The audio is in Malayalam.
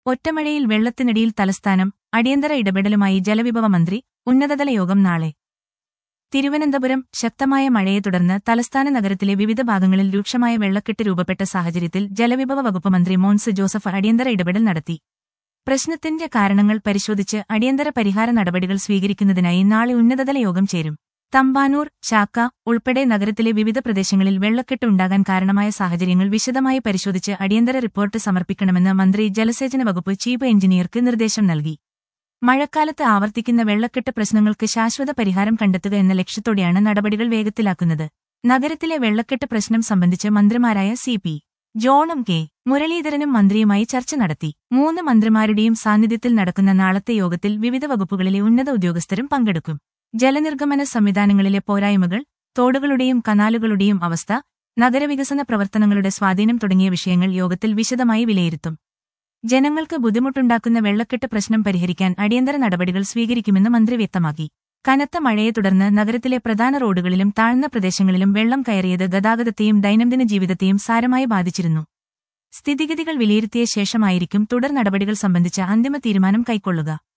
ഒറ്റമഴയിൽ വെള്ളത്തിനടിയിൽ തലസ്ഥാനം അടിയന്തര ഇടപെടലുമായി ജലവിഭവ മന്ത്രി ഉന്നതതല യോഗം നാളെ തിരുവനന്തപുരം ശക്തമായ മഴയെ തുടർന്ന് തലസ്ഥാന നഗരത്തിലെ വിവിധ ഭാഗങ്ങളിൽ രൂക്ഷമായ വെള്ളക്കെട്ട് രൂപപ്പെട്ട സാഹചര്യത്തിൽ ജലവിഭവ വകുപ്പ് മന്ത്രി മോൻസ് ജോസഫ് അടിയന്തര ഇടപെടൽ നടത്തി പ്രശ്നത്തിന്റെ കാരണങ്ങൾ പരിശോധിച്ച് അടിയന്തര പരിഹാര നടപടികൾ സ്വീകരിക്കുന്നതിനായി നാളെ ഉന്നതതല യോഗം ചേരും തമ്പാനൂർ ചാക്ക ഉൾപ്പെടെ നഗരത്തിലെ വിവിധ പ്രദേശങ്ങളിൽ വെള്ളക്കെട്ട് ഉണ്ടാകാൻ കാരണമായ സാഹചര്യങ്ങൾ വിശദമായി പരിശോധിച്ച് അടിയന്തര റിപ്പോർട്ട് സമർപ്പിക്കണമെന്ന് മന്ത്രി ജലസേചന വകുപ്പ് ചീഫ് എഞ്ചിനീയർക്ക് നിർദ്ദേശം നൽകി മഴക്കാലത്ത് ആവർത്തിക്കുന്ന വെള്ളക്കെട്ട് പ്രശ്നങ്ങൾക്ക് ശാശ്വത പരിഹാരം കണ്ടെത്തുക എന്ന ലക്ഷ്യത്തോടെയാണ് നടപടികൾ വേഗത്തിലാക്കുന്നത് നഗരത്തിലെ വെള്ളക്കെട്ട് പ്രശ്നം സംബന്ധിച്ച് മന്ത്രിമാരായ സി പി ജോണും കെ മുരളീധരനും മന്ത്രിയുമായി ചർച്ച നടത്തി മൂന്ന് മന്ത്രിമാരുടെയും സാന്നിധ്യത്തിൽ നടക്കുന്ന നാളത്തെ യോഗത്തിൽ വിവിധ വകുപ്പുകളിലെ ഉന്നത ഉദ്യോഗസ്ഥരും പങ്കെടുക്കും ജലനിർഗമന സംവിധാനങ്ങളിലെ പോരായ്മകൾ തോടുകളുടെയും കനാലുകളുടെയും അവസ്ഥ നഗരവികസന പ്രവർത്തനങ്ങളുടെ സ്വാധീനം തുടങ്ങിയ വിഷയങ്ങൾ യോഗത്തിൽ വിശദമായി വിലയിരുത്തും ജനങ്ങൾക്ക് ബുദ്ധിമുട്ടുണ്ടാക്കുന്ന വെള്ളക്കെട്ട് പ്രശ്നം പരിഹരിക്കാൻ അടിയന്തര നടപടികൾ സ്വീകരിക്കുമെന്ന് മന്ത്രി വ്യക്തമാക്കി കനത്ത മഴയെ തുടർന്ന് നഗരത്തിലെ പ്രധാന റോഡുകളിലും താഴ്ന്ന പ്രദേശങ്ങളിലും വെള്ളം കയറിയത് ഗതാഗതത്തെയും ദൈനംദിന ജീവിതത്തെയും സാരമായി ബാധിച്ചിരുന്നു സ്ഥിതിഗതികൾ വിലയിരുത്തിയ ശേഷമായിരിക്കും തുടർ നടപടികൾ സംബന്ധിച്ച അന്തിമ തീരുമാനം കൈക്കൊള്ളുക